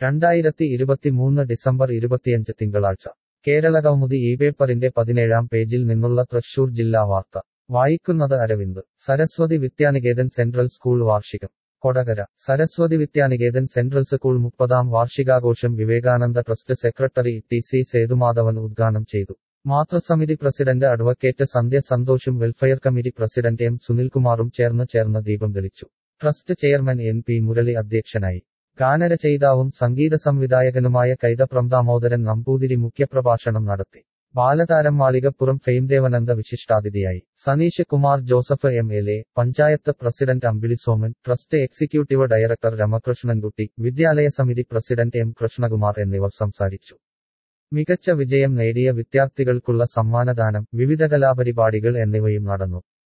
രണ്ടായിരത്തി ഇരുപത്തിമൂന്ന് ഡിസംബർ ഇരുപത്തിയഞ്ച് തിങ്കളാഴ്ച കേരള കൗമുദി ഈ പേപ്പറിന്റെ പതിനേഴാം പേജിൽ നിന്നുള്ള തൃശൂർ ജില്ലാ വാർത്ത വായിക്കുന്നത് അരവിന്ദ് സരസ്വതി വിദ്യാനികേതൻ സെൻട്രൽ സ്കൂൾ വാർഷികം കൊടകര സരസ്വതി വിദ്യാനികേതൻ സെൻട്രൽ സ്കൂൾ മുപ്പതാം വാർഷികാഘോഷം Vivekananda trust secretary T C Sethumadhavan ഉദ്ഘാടനം ചെയ്തു മാതൃസമിതി പ്രസിഡന്റ് അഡ്വക്കേറ്റ് സന്ധ്യ സന്തോഷും വെൽഫെയർ കമ്മിറ്റി പ്രസിഡന്റ് എം സുനിൽകുമാറും ചേർന്ന് ചേർന്ന് ദീപം തെളിച്ചു trust chairman N P Murali അധ്യക്ഷനായി ഗാനരചയിതാവും സംഗീത സംവിധായകനുമായ കൈതപ്രം ദാമോദരൻ നമ്പൂതിരി മുഖ്യപ്രഭാഷണം നടത്തി ബാലതാരം മാളികപ്പുറം ഫെയിംദേവനന്ദ വിശിഷ്ടാതിഥിയായി Saneesh Kumar Joseph M L A panchayat president Ambili Soman trust executive director രമകൃഷ്ണൻകുട്ടി വിദ്യാലയ സമിതി പ്രസിഡന്റ് എം കൃഷ്ണകുമാർ എന്നിവർ സംസാരിച്ചു മികച്ച വിജയം നേടിയ വിദ്യാർത്ഥികൾക്കുള്ള സമ്മാനദാനം വിവിധ കലാപരിപാടികൾ എന്നിവയും നടന്നു